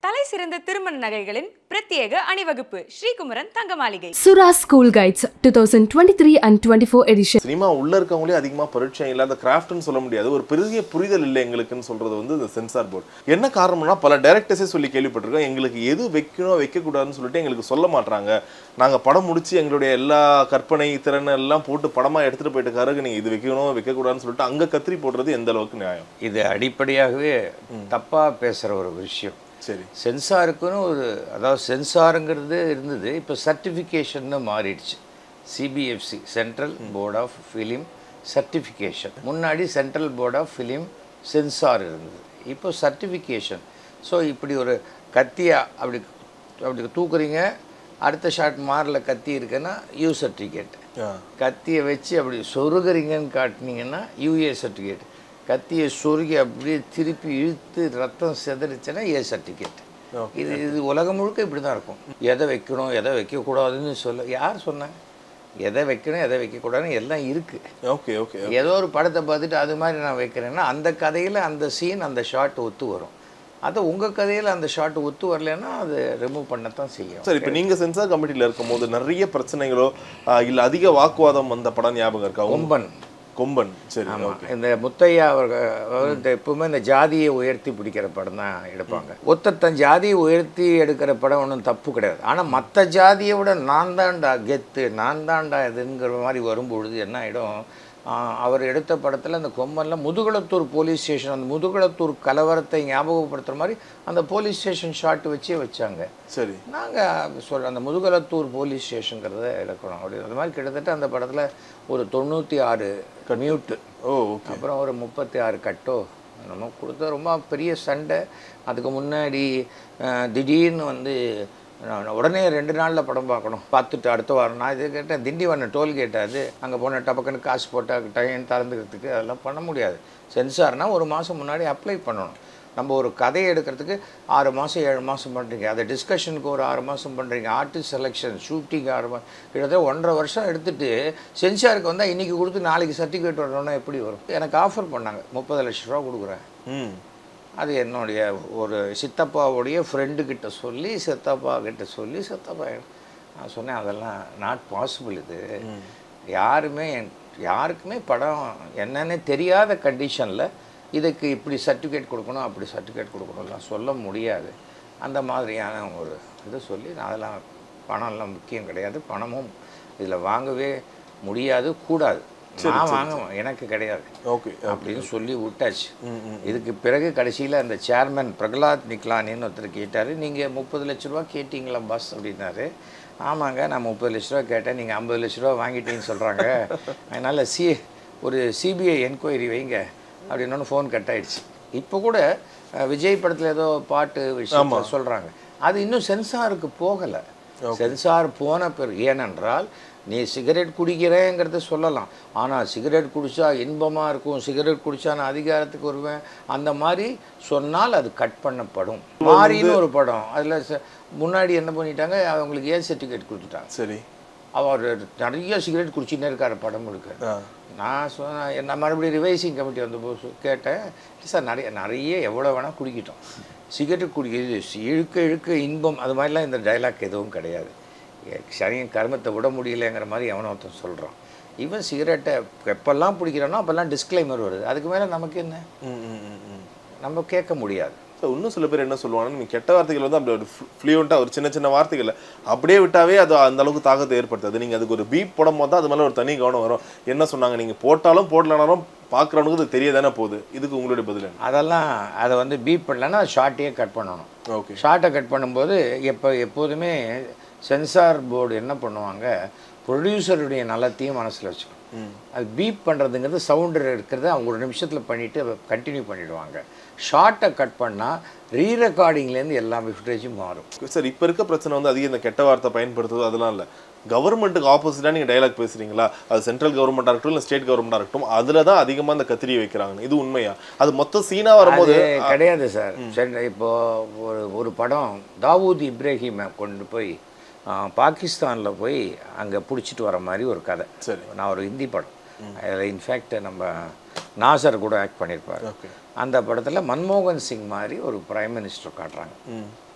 தலை சிறந்த திருமண நகைகளின் பிரத்யேக அணிவகுப்பு ஸ்ரீகுமரன் தங்க மாளிகை Sura School Guides 2023 and 24 edition. Cinema உள்ள இருக்கவங்களே அதிகமா பரிச்சயம் இல்லாத கிராஃப்ட்னு சொல்ல முடியாது ஒரு பெரிய புரிதல் இல்லை எங்களுக்குன்னு சொல்றது வந்து இந்த சென்சார் போர்டு என்ன காரணம்னா பல டைரக்டர்ஸே சொல்லி கேள்விப்பட்டிருக்கோம் எங்களுக்கு எது வைக்கணும் வைக்கக்கூடாதுன்னு சொல்லிட்டு எங்களுக்கு சொல்ல மாட்றாங்க நாங்க படம் முடிச்சு எங்களுடைய எல்லா கற்பனை திறன் எல்லாம் போட்டு படமா எடுத்துட்டு போயிட்டு கருகு நீங்க இது வைக்கணும் வைக்கக்கூடாதுன்னு சொல்லிட்டு அங்க கத்திரி போடுறது எந்த அளவுக்கு நியாயம் இது அடிப்படையாகவே தப்பாக பேசுகிற ஒரு விஷயம் சரி சென்சாருக்குன்னு ஒரு அதாவது சென்சாருங்கிறது இருந்தது இப்போ சர்டிஃபிகேஷன்னு மாறிடுச்சு C B F C central board of film certification முன்னாடி central board of film censor இருந்தது இப்போ சர்டிஃபிகேஷன் ஸோ இப்படி ஒரு கத்தியா அப்படி அப்படி தூக்குறீங்க அடுத்த ஷாட் மாரில் கத்தி இருக்குன்னா யூ சர்டிஃபிகேட் ஆ. கத்தியை வச்சு அப்படி சொருகிறீங்கன்னு காட்டினீங்கன்னா யூஏ சர்டிஃபிகேட் கத்தியை சொருகி அப்படியே திருப்பி இழுத்து ரத்தம் செதறிச்சுன்னா ஏ சர்டிஃபிகேட் இது இது உலகம் முழுக்க இப்படி தான் இருக்கும் எதை வைக்கணும் எதை வைக்கக்கூடாதுன்னு சொல்ல யார் சொன்னாங்க எதை வைக்கணும் எதை வைக்கக்கூடாதுன்னு எல்லாம் இருக்குது ஓகே ஓகே ஏதோ ஒரு படத்தை பார்த்துட்டு அது மாதிரி நான் வைக்கிறேன்னா அந்த கதையில் அந்த சீன் அந்த ஷாட் ஒத்து வரும் அது உங்கள் கதையில் அந்த ஷாட் ஒத்து வரலைன்னா அது ரிமூவ் பண்ணத்தான் செய்யும் சார் இப்போ நீங்க சென்சார் கமிட்டில இருக்கும்போது நிறைய பிரச்சனைகளோ ஆ, இல்ல அதிக வாக்குவாதம் வந்த படம் ஞாபகம் இருக்கா உங்க- கொம்பன் கொம்பன் சரி ஆமாம் இந்த முத்தையா அவர்கள் அவர் இந்த எப்பவுமே இந்த ஜாதியை உயர்த்தி பிடிக்கிற படம் தான் எடுப்பாங்க ஒருத்தர் தன் ஜாதியை உயர்த்தி எடுக்கிற படம் ஒன்றும் தப்பு கிடையாது ஆனால் மற்ற ஜாதியை விட நான் தான்டா கெத்து நான் தான்டா இதுங்கிற மாதிரி வரும்பொழுது என்ன ஆகிடும் அவர் எடுத்த படத்தில் அந்த கொம்பனில் முதுகுளத்தூர் போலீஸ் ஸ்டேஷன் அந்த முதுகுளத்தூர் கலவரத்தை ஞாபகப்படுத்துகிற மாதிரி அந்த போலீஸ் ஸ்டேஷன் ஷாட் வச்சே வச்சாங்க சரி நாங்கள் சொல்ற அந்த முதுகலத்தூர் போலீஸ் ஸ்டேஷனுங்கிறத இழக்கணும் அப்படி அந்த மாதிரி கிட்டத்தட்ட அந்த படத்தில் ஒரு தொண்ணூற்றி ஆறு மியூட்டு ஓ ஓகே அப்புறம் ஒரு முப்பத்தி ஆறு கட்டோ நம்ம கொடுத்த ரொம்ப பெரிய சண்டை அதுக்கு முன்னாடி அஹ், திடீர்னு வந்து நான் உடனே ரெண்டு நாளில் படம் பார்க்கணும் பார்த்துட்டு அடுத்த வாரம் நான் இது கேட்டேன் திண்டிவனம் டோல்கேட் அது அங்கே போன டபக்குன்னு காசு போட்டால் டைம் திறந்துக்கிறதுக்கு அதெல்லாம் பண்ண முடியாது சென்சார்னால் ஒரு மாதம் முன்னாடி அப்ளை பண்ணணும் நம்ம ஒரு கதையை எடுக்கிறதுக்கு ஆறு மாதம் ஏழு மாதம் பண்ணுறீங்க அதை டிஸ்கஷனுக்கு ஒரு ஆறு மாதம் பண்ணுறீங்க ஆர்டிஸ்ட் செலெக்ஷன் ஷூட்டிங் ஆறு மாதம் கிட்டத்தட்ட ஒன்றரை வருஷம் எடுத்துட்டு சென்சாருக்கு வந்தால் இன்றைக்கி கொடுத்து நாளைக்கு சர்டிஃபிகேட் வரணும்னா எப்படி வரும் எனக்கு ஆஃபர் பண்ணாங்க முப்பது லட்ச ரூபா கொடுக்குறேன் ம் அது என்னுடைய ஒரு சித்தப்பாவுடைய ஃப்ரெண்டு கிட்ட சொல்லி சித்தப்பா கிட்ட சொல்லி சித்தப்பா நான் சொன்னேன் அதெல்லாம் நாட் பாசிபிள் இது யாருமே என்- யாருக்குமே படம் என்னன்னே தெரியாத கண்டிஷனில் இதுக்கு இப்படி சர்டிஃபிகேட் கொடுக்கணும் அப்படி சர்டிஃபிகேட் கொடுக்கணும்லாம் சொல்ல முடியாது அந்த மாதிரியான ஒரு இது சொல்லி நான் அதெல்லாம் பணம்லாம் முக்கியம் கிடையாது பணமும் இதில் வாங்கவே முடியாது கூடாது நான் வாங்குவேன் எனக்கு கிடையாது ஓகே அப்படின்னு சொல்லி விட்டாச்சு இதுக்கு பிறகு கடைசியில் அந்த சேர்மன் பிரகலாத் நிக்லானின்னு ஒருத்தர் கேட்டார் நீங்கள் முப்பது லட்ச ரூபா கேட்டிங்களா பஸ் அப்படின்னாரு ஆமாங்க நான் முப்பது லட்ச ரூபா கேட்டேன் நீங்கள் ஐம்பது லட்ச ரூபா வாங்கிட்டீங்கன்னு சொல்கிறாங்க அதனால் சி ஒரு சிபிஐ என்கொயரி வைங்க அப்படின்னு ஃபோன் கட் ஆயிடுச்சு இப்போ கூட அஹ், விஜய் படத்தில் ஏதோ பாட்டு விஷயம் சொல்கிறாங்க அது இன்னும் சென்சாருக்கு போகலை சென்சார் போன பிறகு ஏனென்றால் நீ சிகரெட் குடிக்கிறேங்கிறத சொல்லலாம் ஆனால் சிகரெட் குடிச்சா இன்பமாக இருக்கும் சிகரெட் குடிச்சா நான் அதிகாரத்துக்கு வருவேன் அந்த மாதிரி சொன்னால் அது கட் பண்ணப்படும் மாறின்னு ஒரு படம் அதில் முன்னாடி என்ன பண்ணிட்டாங்க அவங்களுக்கு ஏ சர்டிஃபிகேட் கொடுத்துட்டாங்க சரி அவர் நிறைய சிகரெட் குடிச்சின்னே இருக்கார் படம் முழுக்க ஆ நான் சொன்னேன் நான் மறுபடியும் ரிவைசிங் கமிட்டி வந்தபோது கேட்டேன் "இல்ல சார் நிறைய நிறைய எவ்வளோ வேணால் குடிக்கிட்டோம் சிகரெட் குடிக்கிறது இழுக்க இழுக்க இன்பம் அது மாதிரிலாம் இந்த டைலாக் எதுவும் கிடையாது எ- சனியன் கர்மத்தை விட முடியலைங்கிற மாதிரி எவனோ ஒருத்தன் சொல்கிறான் இவன் சிகரெட்டை எப்பெல்லாம் பிடிக்கிறானோ அப்போல்லாம் டிஸ்க்ளைமர் வருது அதுக்கு மேலே நமக்கு என்ன ம் ம் ம் ம் நம்ம கேட்க முடியாது ஸோ இன்னும் சில பேர் என்ன சொல்லுவாங்கன்னா நீங்கள் கெட்ட வார்த்தைகள் வந்து அப்படி ஒரு ஃப்ளூயண்ட்டாக ஒரு சின்ன சின்ன வார்த்தைகள் அப்படியே விட்டாவே அது அந்த அளவுக்கு தாக்கத்தை ஏற்படுத்தாது நீங்கள் அதுக்கு ஒரு பீப் போடும் போது தான் அது மேலே ஒரு தனி கவனம் வரும் என்ன சொன்னாங்க நீங்கள் போட்டாலும் போடலனாலும் பார்க்குறவனுக்கு அது தெரிய தானே போகுது இதுக்கு உங்களுடைய பதில் என்ன அதெல்லாம் அதை வந்து பீப் பண்ணலன்னா ஷார்ட்டையே கட் பண்ணணும் ஓகே ஷார்ட்டை கட் பண்ணும்போது எப்போ எப்போதுமே சென்சார் போர்டு என்ன பண்ணுவாங்க ப்ரொடியூசருடைய நலத்தையும் மனசில் வச்சுக்கணும் அது பீப் பண்ணுறதுங்கிறது சவுண்டு இருக்கிறத அவங்க ஒரு நிமிஷத்தில் பண்ணிவிட்டு கண்டினியூ பண்ணிடுவாங்க ஷார்ட்டை கட் பண்ணால் ரீ ரெக்கார்டிங்லேருந்து எல்லா ஃபுட்டேஜும் மாறும் சார் இப்போ இருக்க பிரச்சனை வந்து அதிகம் இந்த கெட்ட வார்த்தை பயன்படுத்துறது அதெல்லாம் இல்லை கவர்மெண்ட்டுக்கு ஆப்போசிட்டாக நீங்கள் டைலாக் பேசுறீங்களா அது சென்ட்ரல் கவர்மெண்ட்டாக இருக்கட்டும் இல்லை ஸ்டேட் கவர்மெண்ட்டாக இருக்கட்டும் அதில் தான் அதிகமாக அந்த கத்திரி வைக்கிறாங்க இது உண்மையா அது மொத்த சீனா வரும்போது அது கிடையாது சார் சரி இப்போ ஒரு ஒரு படம் தாவூத் இப்ராஹிமை கொண்டு போய் பாகிஸ்தானில் போய் அங்கே பிடிச்சிட்டு வர மாதிரி ஒரு கதை சரி. நான் ஒரு ஹிந்தி படம் அதில் இன்ஃபேக்ட் நம்ம நாசர் கூட ஆக்ட் பண்ணியிருப்பார் ஓகே அந்த படத்தில் மன்மோகன் சிங் மாதிரி ஒரு பிரைம் மினிஸ்டர் காட்டுறாங்க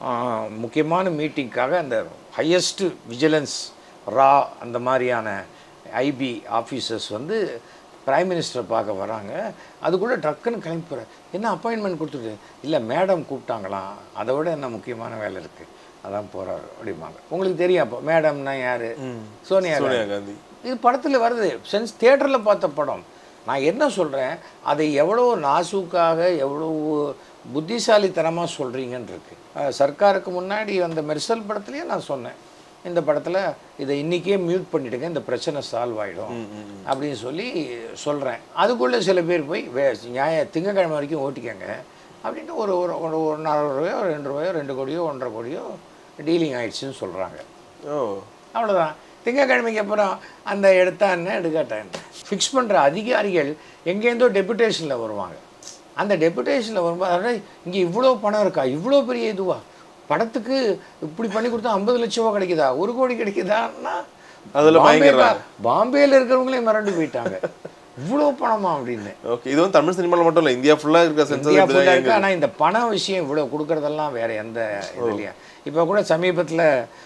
ஆஹ், முக்கியமான மீட்டிங்க்காக அந்த ஹையஸ்ட் விஜிலன்ஸ் ரா அந்த மாதிரியான ஐபி ஆஃபீஸர்ஸ் வந்து பிரைம் மினிஸ்டரை பார்க்க வராங்க அதுக்குள்ளே டக்குன்னு கிளம்பி போகிற என்ன அப்பாயின்மெண்ட் கொடுத்துட்டு இல்லை மேடம் கூப்பிட்டாங்களாம் அதை விட என்ன முக்கியமான வேலை இருக்குது அதான் போகிறாரு அப்படிம்பாங்க உங்களுக்கு தெரியும் அப்போ மேடம்னா யார் சோனியா சோனியா காந்தி காந்தி இது படத்தில் வருது சென்ஸ் தியேட்டரில் பார்த்த படம் நான் என்ன சொல்கிறேன் அதை எவ்வளோ நாசூக்காக எவ்வளோ புத்திசாலித்தனமாக சொல்கிறீங்கன்னு இருக்கு அஹ் சர்க்காருக்கு முன்னாடி வந்த மெர்சல் படத்துலேயே நான் சொன்னேன் இந்த படத்தில் இதை இன்றைக்கே மியூட் பண்ணிவிடுங்க இந்த பிரச்சனை சால்வ் ஆகிடும் அப்படின்னு சொல்லி சொல்கிறேன் அதுக்குள்ளே சில பேர் போய் வே நியாய திங்கக்கிழமை வரைக்கும் ஓட்டிக்கங்க அப்படின்ட்டு ஒரு ஒரு ஒரு ஒரு நாலு ரூபாயோ ரெண்டு ரூபாயோ ரெண்டு கோடியோ ஒன்றரை கோடியோ டீலிங் ஆயிடுச்சுன்னு சொல்கிறாங்க ஓ அவ்வளோதான் திங்கக்கிழமைக்கு அப்புறம் அந்த எடுத்தா என்ன எடுக்காட்டா என்ன ஃபிக்ஸ் பண்ணுற அதிகாரிகள் எங்கேருந்தோ டெபுடேஷனில் வருவாங்க அந்த டெபுடேஷனில் வரும்போது அதாவது இங்கே இவ்வளோ பணம் இருக்கா இவ்வளோ பெரிய இதுவா படத்துக்கு இப்படி பண்ணி கொடுத்தா ஐம்பது லட்ச ரூபா கிடைக்குதா ஒரு கோடி கிடைக்குதான்னா அதுல பாம்பே பயங்கரம். பாம்பேல இருக்கிறவங்களே மிரண்டு போயிட்டாங்க இவ்வளோ பணமா அப்படின்னு ஓகே இது வந்து தமிழ் சினிமால மட்டும் இல்ல இந்தியா ஃபுல்லா இருக்க இந்தியா சென்சர் ஃபுல்லாக இருக்குது ஆனால் இந்த பண விஷயம் இவ்வளோ கொடுக்குறதெல்லாம் வேற எந்த இதுலையும் இப்போ கூட சமீபத்தில்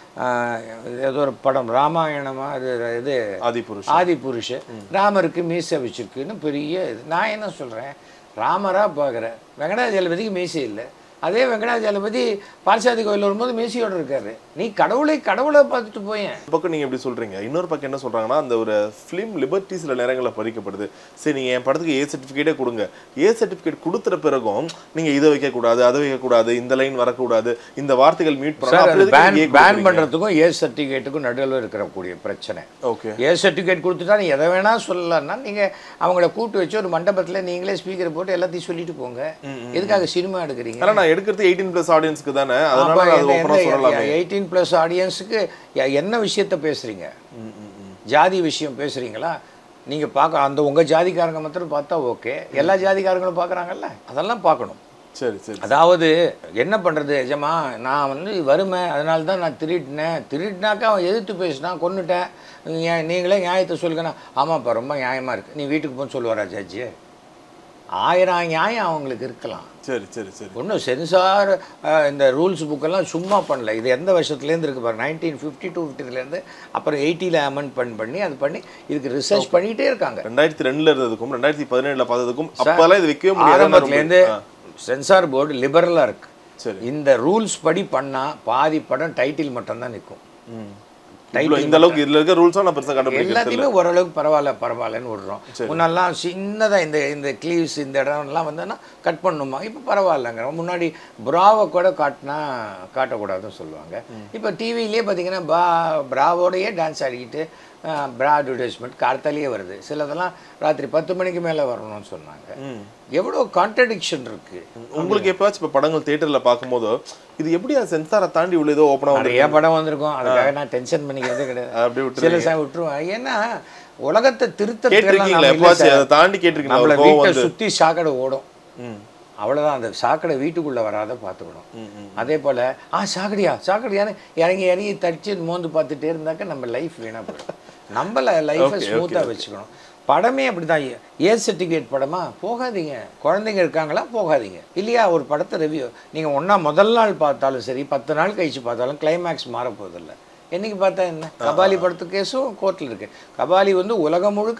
ஏதோ ஒரு படம் ராமாயணமா அது இது ஆதி புருஷ் ஆதி புருஷ ராமருக்கு மீசை வச்சிருக்குன்னு பெரிய இது நான் என்ன சொல்கிறேன் ராமரா பார்க்குறேன் வெங்கடாஜலபதிக்கு மீசை இல்லை அதே வெங்கடாஜலபதி பார்சாதி கோயில் வரும்போது மீசையோட இருக்காரு நீ கடவுளை கடவுளை பார்த்துட்டு போயேன் ஒரு பக்கம் நீங்க எப்படி சொல்றீங்க இன்னொரு பக்கம் என்ன சொல்றாங்கன்னா அந்த ஒரு ஃபிலிம் லிபர்ட்டி சில நேரங்களில் பறிக்கப்படுது சரி நீங்க என் படத்துக்கு ஏ சர்டிஃபிகேட்டே கொடுங்க ஏ சர்டிஃபிகேட் கொடுத்துற பிறகும் நீங்க இதை வைக்க கூடாது அதை வைக்க கூடாது இந்த லைன் வரக்கூடாது இந்த வார்த்தைகள் மீட் சார் அது பேன் பேன் பண்ணலாம் பண்ணுறதுக்கும் ஏ சர்டிஃபிகேட்டுக்கும் நடுவில் இருக்கிறக்கூடிய பிரச்சனை ஓகே ஏ சர்டிஃபிகேட் கொடுத்துட்டா நீ எதை வேணா சொல்லலாம்னா நீங்கள் அவங்கள கூட்டு வச்சு ஒரு மண்டபத்தில் நீங்களே ஸ்பீக்கர் போட்டு எல்லாத்தையும் சொல்லிட்டு போங்க எதுக்காக சினிமா எடுக்கிறீங்க ஆனா நான் எடுக்கிறது எயிட்டீன் பிளஸ் ஆடியன்ஸ்க்கு தானே அதனால நான் அது ஓப்பனா சொல்லலாமே எயிட்டீன் ப்ளஸ் ஆடியன்ஸுக்கு என்ன விஷயத்த பேசுகிறீங்க ஜாதி விஷயம் பேசுகிறீங்களா நீங்கள் பார்க்க அந்த உங்கள் ஜாதிக்காரங்க மாத்திரம் பார்த்தா ஓகே எல்லா ஜாதிக்காரங்களும் பார்க்குறாங்கல்ல அதெல்லாம் பார்க்கணும் சரி சரி அதாவது என்ன பண்ணுறது எஜமா நான் வந்து வறுமை அதனால தான் நான் திருடினேன் திருடினாக்கா அவன் எதிர்த்து பேசினான் கொன்னுட்டேன் ஏன் நீங்களே நியாயத்தை சொல்லுங்கண்ணா ஆமாப்பா ரொம்ப நியாயமாக இருக்குது நீ வீட்டுக்கு போன்னு சொல்லுவாரா ஜட்ஜி ஆயிரம் நியாயம் அவங்களுக்கு இருக்கலாம் சரி சரி சரி ஒன்றும் சென்சார் இந்த ரூல்ஸ் புக்கெல்லாம் சும்மா பண்ணல இது எந்த வருஷத்துலேருந்து இருக்கு பாருங்க நைன்டீன் ஃபிஃப்டி டூ ஃபிஃப்டிலேருந்து அப்புறம் எயிட்டியில் அமெண்ட்மெண்ட் பண்ணி அது பண்ணி இதுக்கு ரிசர்ச் பண்ணிகிட்டே இருக்காங்க ரெண்டாயிரத்தி ரெண்டுல இருந்ததுக்கும் ரெண்டாயிரத்தி பதினேழுல பார்த்ததுக்கும் அப்பெல்லாம் இது வைக்கவே முடியாது ஆரம்பத்துலேருந்து சென்சார் போர்டு லிபரலாக இருக்கு சரி. இந்த ரூல்ஸ் படி பண்ணால் பாதி படம் டைட்டில் மட்டும்தான் நிற்கும் இவ்வளவு இந்த அளவுக்கு இதுல இருக்க ரூல்ஸா நான் பெருசா கண்டுபிடிக்கிறது எல்லாத்தையுமே ஓரளவுக்கு பரவாயில்ல பரவாயில்லன்னு விடுறோம் முன்னெல்லாம் சின்னதா இந்த இந்த க்ளீவ்ஸ் இந்த இடம்லாம் வந்தோன்னா கட் பண்ணுமா இப்போ பரவாயில்லைங்க முன்னாடி ப்ராவை கூட காட்டினா காட்டக்கூடாதுன்னு சொல்லுவாங்க இப்போ டிவிலேயே பார்த்தீங்கன்னா பா ப்ராவோடையே டான்ஸ் ஆடிக்கிட்டு ப்ரா அட்வர்டைஸ்மெண்ட் கார்த்தாலேயே வருது சிலதெல்லாம் ராத்திரி பத்து மணிக்கு மேலே வரணும்னு சொன்னாங்க எவ்வளோ கான்ட்ரடிக்ஷன் இருக்குது உங்களுக்கு எப்பயாச்சும் இப்ப படங்கள் தியேட்டர்ல பார்க்கும்போது இது எப்படி சென்சாரை தாண்டி உள்ள ஏதோ ஓப்பனா வந்து நிறைய படம் வந்திருக்கும் அதுக்காக நான் டென்ஷன் பண்ணிக்கிறதே கிடையாது அப்படியே விட்டு சில சார் விட்டுருவேன் ஏன்னா உலகத்தை கேட்டிருக்கீங்களா எப்பயாச்சும் அதை தாண்டி கேட்டிருக்கீங்களா நம்மளை ஒரு கோவம் வீட்டை வந்து சுற்றி சாக்கடை ஓடும் ம். அவ்வளோதான் அந்த சாக்கடை வீட்டுக்குள்ளே வராத பார்த்துக்கணும் அதே போல் ஆ சாக்கடையா சாக்கடையான்னு இறங்கி இறங்கி தடிச்சு மோந்து பார்த்துட்டே இருந்தாக்க நம்ம லைஃப் வீணாக போயிடும் நம்மள லைஃப்பை ஸ்மூத்தாக வச்சுக்கணும் படமே அப்படி தான் ஏ சர்டிஃபிகேட் படமா போகாதீங்க குழந்தைங்க இருக்காங்களா போகாதீங்க இல்லையா ஒரு படத்தை ரிவ்யூ நீங்கள் ஒன்றா முதல் நாள் பார்த்தாலும் சரி பத்து நாள் கழிச்சு பார்த்தாலும் கிளைமேக்ஸ் மாறப்போதில்ல என்னைக்கு பார்த்தா என்ன கபாலி படத்து கேஸும் கோர்ட்டில் இருக்கு கபாலி வந்து உலகம் முழுக்க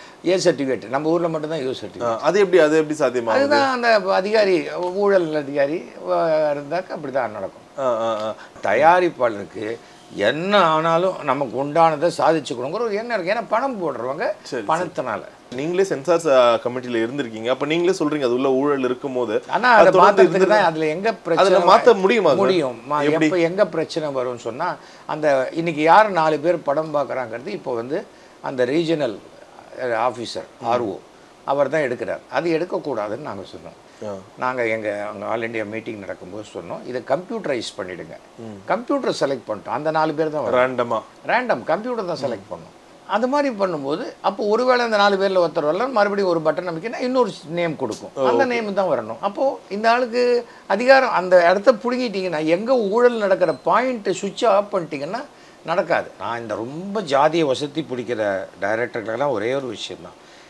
ஏ சர்டிஃபிகேட் நம்ம ஊரில் மட்டும்தான் யூ சர்டிஃபிகேட் ஆ, அது எப்படி அது எப்படி சாத்தியமாகுது அதுதான் அந்த அதிகாரி ஊழல் அதிகாரி இருந்தாக்க அப்படி தான் நடக்கும் ஆ, ஆ, ஆ. தயாரிப்பாளருக்கு என்ன ஆனாலும் நமக்கு உண்டானதை சாதிச்சுக்கணுங்கிற ஒரு எண்ணம் இருக்கு ஏன்னா பணம் போடுறவங்க பணத்தினால நீங்களே சென்சார் கமிட்டில இருந்திருக்கீங்க அப்ப நீங்களே சொல்றீங்க அது உள்ள ஊழல் இருக்கும்போது ஆனா அது அதை தொடர்ந்து மாத்துறதுக்கு இருந்திருக்கு. தான் அதுல எங்க அதுல பிரச்சனை மாத்த முடியுமா சார்? முடியும் மா- எப்படி? எப்ப எங்க பிரச்சனை வரும்னு சொன்னா அந்த இன்னைக்கு யார் நாலு பேர் படம் பார்க்குறாங்கிறது இப்போ வந்து அந்த ரீஜனல் ஆஃபீஸர் ஆர்ஓ அவர் தான் எடுக்கிறார் அது எடுக்கக்கூடாதுன்னு நாங்க சொன்னோம் ஆ. நாங்க எங்க அங்க ஆல் இண்டியா மீட்டிங் நடக்கும்போது சொன்னோம் இதை கம்ப்யூட்டரைஸ் பண்ணிடுங்க கம்ப்யூட்டர் செலக்ட் பண்ணிட்டோம் அந்த நாலு பேர் தான் வரும் ரேண்டமா ரேண்டம் கம்ப்யூட்டர் தான் செலக்ட் பண்ணும் அது மாதிரி பண்ணும்போது அப்போ ஒருவேளை அந்த நாலு பேரில் ஒருத்தர் வரல மறுபடியும் ஒரு பட்டன் அமைக்கினா இன்னொரு நேம் கொடுக்கும் அந்த நேம் தான் வரணும் அப்போது இந்த ஆளுக்கு அதிகாரம் அந்த இடத்த பிடுங்கிட்டீங்கன்னா எங்கே ஊழல் நடக்கிற பாயிண்ட்டை சுவிட்ச் ஆஃப் பண்ணிட்டீங்கன்னா நடக்காது நான் இந்த ரொம்ப ஜாதியை வசதி பிடிக்கிற டைரக்டர்களெல்லாம் ஒரே ஒரு விஷயம்தான்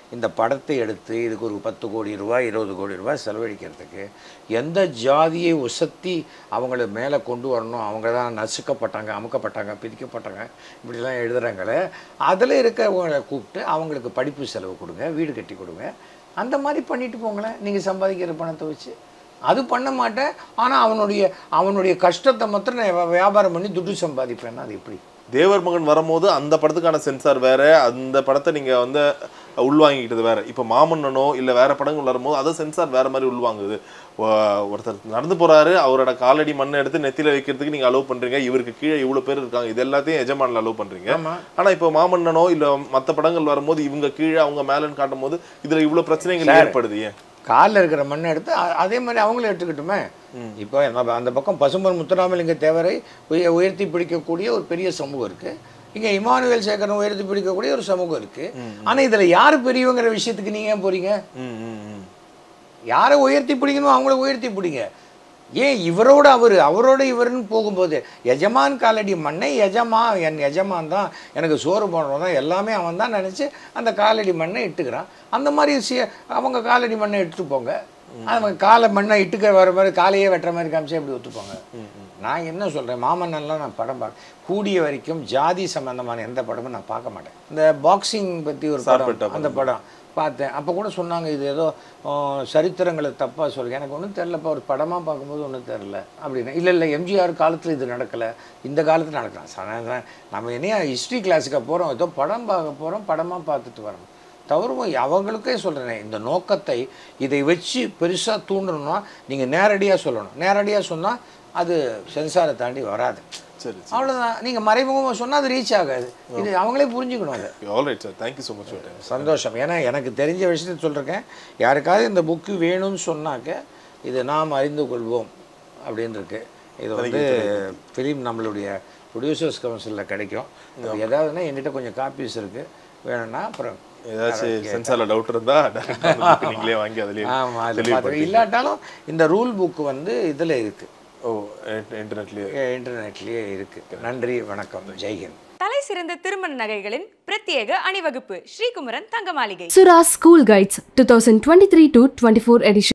இந்த படத்தை எடுத்து இதுக்கு ஒரு பத்து கோடி ரூபாய் இருபது கோடி ரூபாய் செலவழிக்கிறதுக்கு எந்த ஜாதியை உசத்தி அவங்கள மேலே கொண்டு வரணும் அவங்க தான் நசுக்கப்பட்டாங்க அமுக்கப்பட்டாங்க பிரிக்கப்பட்டாங்க இப்படிலாம் எழுதுகிறாங்களே அதில் இருக்கிறவங்களை கூப்பிட்டு அவங்களுக்கு படிப்பு செலவு கொடுங்க வீடு கட்டி கொடுங்க அந்த மாதிரி பண்ணிட்டு போங்களேன் நீங்கள் சம்பாதிக்கிற பணத்தை வச்சு அது பண்ண மாட்டேன் ஆனால் அவனுடைய அவனுடைய கஷ்டத்தை மாத்திரம் நான் வியா- வியாபாரம் பண்ணி துட்டு சம்பாதிப்பேன்னா அது எப்படி தேவர் மகன் வரும்போது அந்த படத்துக்கான சென்சார் வேற அந்த படத்தை நீங்க வந்து உள்வாங்கிக்கிட்டது வேற இப்போ மாமன்னனோ இல்ல வேற படங்கள் வரும்போது அதை சென்சார் வேற மாதிரி உள்வாங்குது ஒ- ஒருத்தர் நடந்து போறாரு அவரோட காலடி மண்ணை எடுத்து நெத்தியில வைக்கிறதுக்கு நீங்க அலோவ் பண்றீங்க இவருக்கு கீழே இவ்வளவு பேர் இருக்காங்க இது எல்லாத்தையும் எஜமானில் அலோவ் பண்றீங்க ஆமா. ஆனா இப்போ மாமன்னனோ இல்ல மத்த படங்கள் வரும்போது இவங்க கீழே அவங்க மேலன்னு காட்டும் போது இதுல இவ்வளவு பிரச்சனைகள் ஏற்படுது ஏன் காலில் இருக்கிற மண்ணை எடுத்து அ- அதே மாதிரி அவங்களும் எடுத்துக்கிட்டுமே இப்போ நம்ம அந்த பக்கம் பசும்பொன் முத்துராமலிங்க தேவரை உய உயர்த்தி பிடிக்கக்கூடிய ஒரு பெரிய சமூகம் இருக்கு இங்கே இமானுவேல் சேகரன் உயர்த்தி பிடிக்கக்கூடிய ஒரு சமூகம் இருக்கு ஆனா இதுல யார் பெரியவங்கிற விஷயத்துக்கு நீங்க ஏன் போறீங்க ம், ம், ம். யாரை உயர்த்தி பிடிக்கணும் அவங்கள உயர்த்தி பிடிங்க ஏன் இவரோட அவர் அவரோட இவருன்னு போகும்போது எஜமான் காலடி மண்ணை எஜமா என் எஜமான் தான் எனக்கு சோறு போடுறோம் தான் எல்லாமே அவன் தான் நினச்சி அந்த காலடி மண்ணை இட்டுக்கிறான் அந்த மாதிரி சி அவங்க காலடி மண்ணை எடுத்துட்டு போங்க அவங்க காலை மண்ணை இட்டுக்க வர மாதிரி காலையே வெட்டுற மாதிரி காமிச்சு எப்படி ஒத்துப்பாங்க நான் என்ன சொல்கிறேன் மாமன்னன்லாம் நான் படம் பார்க்க கூடிய வரைக்கும் ஜாதி சம்பந்தமான எந்த படமும் நான் பார்க்க மாட்டேன் இந்த பாக்ஸிங் பற்றி ஒரு சார்பட்டா படம் அந்த படம் பார்த்தேன் அப்போ கூட சொன்னாங்க இது ஏதோ ஆ, சரித்திரங்களை தப்பாக சொல்லுங்க எனக்கு ஒன்றும் தெரிலப்பா ஒரு படமாக பார்க்கும்போது ஒன்றும் தெரில அப்படின்னு இல்லை இல்லை எம்ஜிஆர் காலத்தில் இது நடக்கலை இந்த காலத்தில் நடக்கலாம் சாதாரண நம்ம என்னையா ஹிஸ்ட்ரி கிளாஸுக்கு போகிறோம் ஏதோ படம் பார்க்க போகிறோம் படமாக பார்த்துட்டு வரணும் தவறும் அவங்களுக்கே சொல்கிறேன் இந்த நோக்கத்தை இதை வச்சு பெருசாக தூண்டணும்னா நீங்கள் நேரடியாக சொல்லணும் நேரடியாக சொன்னால் அது சென்சாரை தாண்டி வராது சரி அவ்வளோதான் நீங்கள் மறைமுகமாக சொன்னால் அது ரீச் ஆகாது இது அவங்களே புரிஞ்சுக்கணும் அதை all right sir thank you so much for time சந்தோஷம் ஏன்னா எனக்கு தெரிஞ்ச விஷயத்தை சொல்லிருக்கேன் யாருக்காவது இந்த புக்கு வேணும்னு சொன்னாக்க இது நாம் அறிந்து கொள்வோம் அப்படின்னு இருக்கு இது வந்து ஃபிலிம் நம்மளுடைய ப்ரொடியூசர்ஸ் கவுன்சிலில் கிடைக்கும் அது ஏதாவதுன்னா என்கிட்ட கொஞ்சம் காப்பீஸ் இருக்குது வேணும்னா அப்புறம் ஏதாச்சும் சென்சார்ல டவுட் இருந்தா direct ஆ அந்த book நீங்களே வாங்கி அதுலயே ஆமாம் அதில் தெளிவுபடுத்தி பார்த்து இல்லாட்டாலும் இந்த ரூல் புக் வந்து இதில் இருக்குது ஓ இன்டர்நெட்லயே இன்டர்நெட்லேயே இருக்குது நன்றி வணக்கம் ஜெய்ஹிந்த் தலை சிறந்த திருமண நகைகளின் பிரத்யேக அணிவகுப்பு ஸ்ரீகுமரன் தங்க மாளிகை Surah School Guides 2023 to 24 edition.